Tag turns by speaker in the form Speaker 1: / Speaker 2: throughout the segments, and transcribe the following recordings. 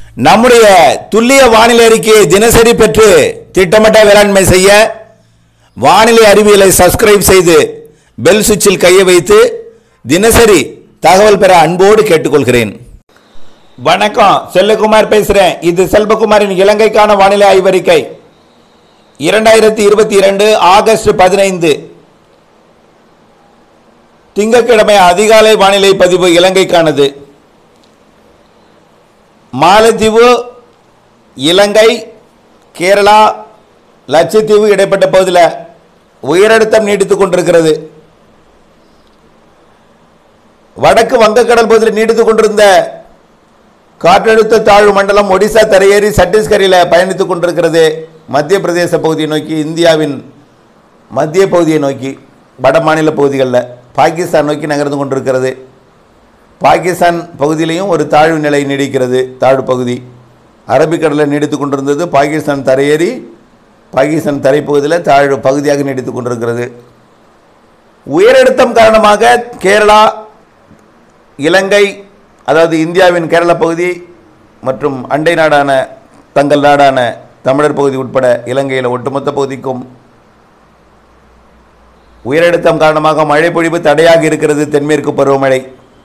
Speaker 1: நம்முடைய துல்லிய வானிலை அறிக்கையை தினசரி பெற்று திட்டமிட்ட வேளாண்மை செய்ய வானிலை அறிவியலை சப்ஸ்கிரைப் செய்து பெல் சுவிட்சில் கையை வைத்து தினசரி தகவல் பெற அன்போடு கேட்டுக்கொள்கிறேன் வணக்கம் செல்லகுமார் பேசுறேன் இது செல்வகுமாரின் இலங்கைக்கான வானிலை ஆய்வறிக்கை இரண்டாயிரத்தி இருபத்தி இரண்டு ஆகஸ்ட் பதினைந்து திங்கட்கிழமை அதிகாலை வானிலை பதிவு இலங்கைக்கானது மாலத்தீவு இலங்கை கேரளா லட்சத்தீவு இடைப்பட்ட பகுதியில் உயரழுத்தம் நீடித்துக் கொண்டிருக்கிறது வடக்கு வங்கக்கடல் பகுதியில் நீடித்துக் கொண்டிருந்த காற்றழுத்த தாழ்வு மண்டலம் ஒடிசா தரையேறி சத்தீஸ்கரில் பயணித்துக் கொண்டிருக்கிறது மத்திய பிரதேச பகுதியை நோக்கி இந்தியாவின் மத்திய பகுதியை நோக்கி வட மாநில பகுதிகளில் பாகிஸ்தான் நோக்கி நகர்ந்து கொண்டிருக்கிறது பாகிஸ்தான் பகுதியிலையும் ஒரு தாழ்வு நிலை நீடிக்கிறது தாழ்வு பகுதி அரபிக்கடலில் நீடித்து கொண்டிருந்தது பாகிஸ்தான் தரையேறி பாகிஸ்தான் தரைப்பகுதியில் தாழ்வு பகுதியாக நீடித்து கொண்டிருக்கிறது உயரழுத்தம் காரணமாக கேரளா இலங்கை அதாவது இந்தியாவின் கேரள பகுதி மற்றும் அண்டை நாடான தங்கள் நாடான தமிழர் பகுதி உட்பட இலங்கையில் ஒட்டுமொத்த பகுதிக்கும் உயரழுத்தம் காரணமாக மழை பொழிவு தடையாக இருக்கிறது தென்மேற்கு பருவமழை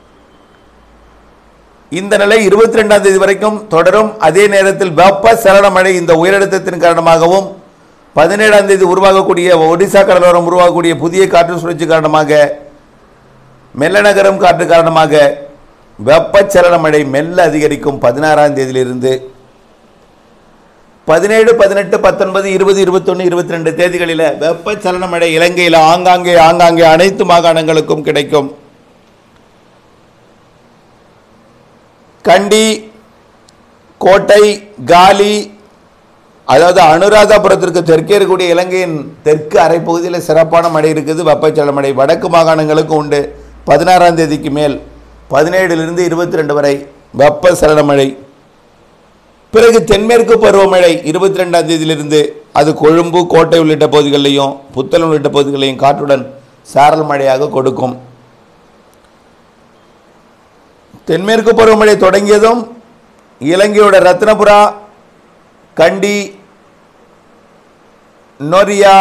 Speaker 1: இந்த நிலை இருபத்தி ரெண்டாம் தேதி வரைக்கும் தொடரும் அதே நேரத்தில் வெப்ப சலன மழை இந்த உயரழுத்தத்தின் காரணமாகவும் பதினேழாம் தேதி உருவாகக்கூடிய ஒடிசா கடலோரம் உருவாகக்கூடிய புதிய காற்று சுழற்சி காரணமாக மெல்லநகரம் காற்று காரணமாக வெப்பச்சலன மழை மெல்ல அதிகரிக்கும் பதினாறாம் தேதியிலிருந்து பதினேழு பதினெட்டு பத்தொன்பது இருபது இருபத்தொன்று இருபத்தி ரெண்டு தேதிகளில் வெப்பச்சலன மழை இலங்கையில் ஆங்காங்கே ஆங்காங்கே அனைத்து மாகாணங்களுக்கும் கிடைக்கும் கண்டி கோட்டை காலி அதாவது அனுராதபுரத்திற்கு தெற்கே இருக்கக்கூடிய இலங்கையின் தெற்கு அரைப்பகுதியில் சிறப்பான மழை இருக்குது வெப்பச்சலன மழை வடக்கு மாகாணங்களுக்கும் உண்டு பதினாறாம் தேதிக்கு மேல் பதினேழிலிருந்து இருபத்தி ரெண்டு வரை வெப்ப சலன மழை பிறகு தென்மேற்கு பருவமழை இருபத்தி ரெண்டாம் தேதியிலிருந்து அது கொழும்பு கோட்டை உள்ளிட்ட பகுதிகளிலையும் புத்தளம் உள்ளிட்ட பகுதிகளையும் காற்றுடன் சாரல் மழையாக கொடுக்கும் தென்மேற்கு பருவமழை தொடங்கியதும் இலங்கையோட ரத்னபுரா கண்டி நொரியா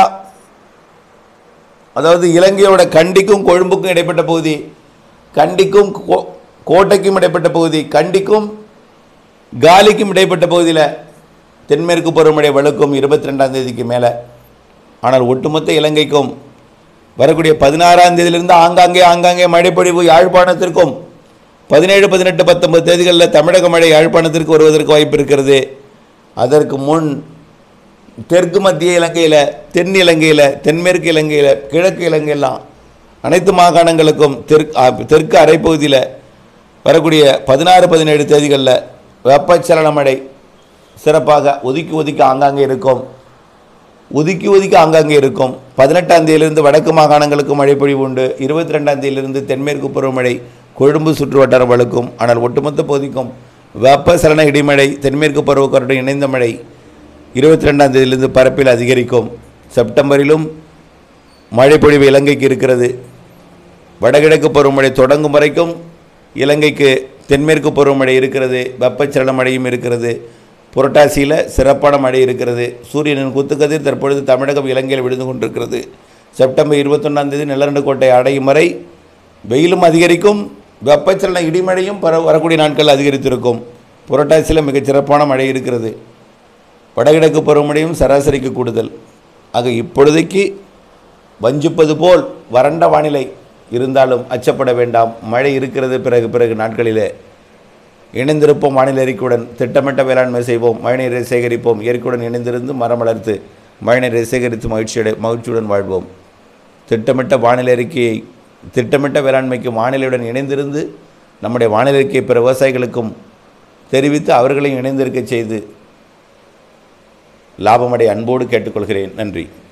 Speaker 1: அதாவது இலங்கையோட கண்டிக்கும் கொழும்புக்கும் இடைப்பட்ட பகுதி கண்டிக்கும் கோ- கோட்டைக்கும் இடைப்பட்ட பகுதி கண்டிக்கும் காலிக்கும் இடைப்பட்ட பகுதியில் தென்மேற்கு பருவமழை வலுக்கும் இருபத்தி ரெண்டாம் தேதிக்கு மேலே ஆனால் ஒட்டுமொத்த இலங்கைக்கும் வரக்கூடிய பதினாறாம் தேதியிலிருந்து ஆங்காங்கே ஆங்காங்கே மழைப்பொழிவு யாழ்ப்பாணத்திற்கும் பதினேழு பதினெட்டு பத்தொன்பது தேதிகளில் தமிழக மழை யாழ்ப்பாணத்திற்கு வருவதற்கு வாய்ப்பு இருக்கிறது அதற்கு முன் தெற்கு மத்திய இலங்கையில் தென் இலங்கையில் தென்மேற்கு இலங்கையில் கிழக்கு இலங்கையெல்லாம் அனைத்து மாகாணங்களுக்கும் தெற்கு ஆ, தெற்கு அரைப்பகுதியில் வரக்கூடிய பதினாறு பதினேழு தேதிகளில் வெப்பச்சலன மழை சிறப்பாக ஒதுக்கி ஒதுக்கி ஆங்காங்கே இருக்கும் ஒதுக்கி ஒதுக்கி ஆங்காங்கே இருக்கும் பதினெட்டாம் தேதியிலிருந்து வடக்கு மாகாணங்களுக்கு மழை பொழிவு உண்டு இருபத்தி ரெண்டாம் தேதியிலிருந்து தென்மேற்கு பருவமழை கொழும்பு சுற்று வட்டாரம் வழுக்கும் ஆனால் ஒட்டுமொத்த பகுதிக்கும் வெப்பசலன இடிமழை தென்மேற்கு பருவக்காருடன் இணைந்த மழை இருபத்தி ரெண்டாம் தேதியிலிருந்து பரப்பில் அதிகரிக்கும் செப்டம்பரிலும் மழை பொழிவு இலங்கைக்கு இருக்கிறது வடகிழக்கு பருவமழை தொடங்கும் வரைக்கும் இலங்கைக்கு தென்மேற்கு பருவமழை இருக்கிறது வெப்பச்சலன மழையும் இருக்கிறது புரட்டாசியில் சிறப்பான மழை இருக்கிறது சூரியனின் குத்துக்கதிர் தற்பொழுது தமிழகம் இலங்கையில் விழுந்து கொண்டிருக்கிறது செப்டம்பர் இருபத்தொன்னாம் தேதி நிலநடுக்கோட்டை அடையும் வரை வெயிலும் அதிகரிக்கும் வெப்பச்சலன இடிமழையும் பர வரக்கூடிய நாட்கள் அதிகரித்திருக்கும் புரட்டாசியில் மிகச் சிறப்பான மழை இருக்கிறது வடகிழக்கு பருவமழையும் சராசரிக்கு கூடுதல் ஆக இப்பொழுதைக்கு வஞ்சிப்பது போல் வறண்ட வானிலை இருந்தாலும் அச்சப்பட வேண்டாம் மழை இருக்கிறது பிறகு பிறகு நாட்களிலே இணைந்திருப்போம் வானிலை அறிக்கையுடன் திட்டமிட்ட வேளாண்மை செய்வோம் மழைநீரை சேகரிப்போம் இயற்கையுடன் இணைந்திருந்து மரம் வளர்த்து மழைநீரை சேகரித்து மகிழ்ச்சியடை மகிழ்ச்சியுடன் வாழ்வோம் திட்டமிட்ட வானிலை அறிக்கையை திட்டமிட்ட வேளாண்மைக்கு வானிலையுடன் இணைந்திருந்து நம்முடைய வானிலை அறிக்கையை பிற விவசாயிகளுக்கும் தெரிவித்து அவர்களையும் இணைந்திருக்க செய்து லாபமடை அன்போடு கேட்டுக்கொள்கிறேன் நன்றி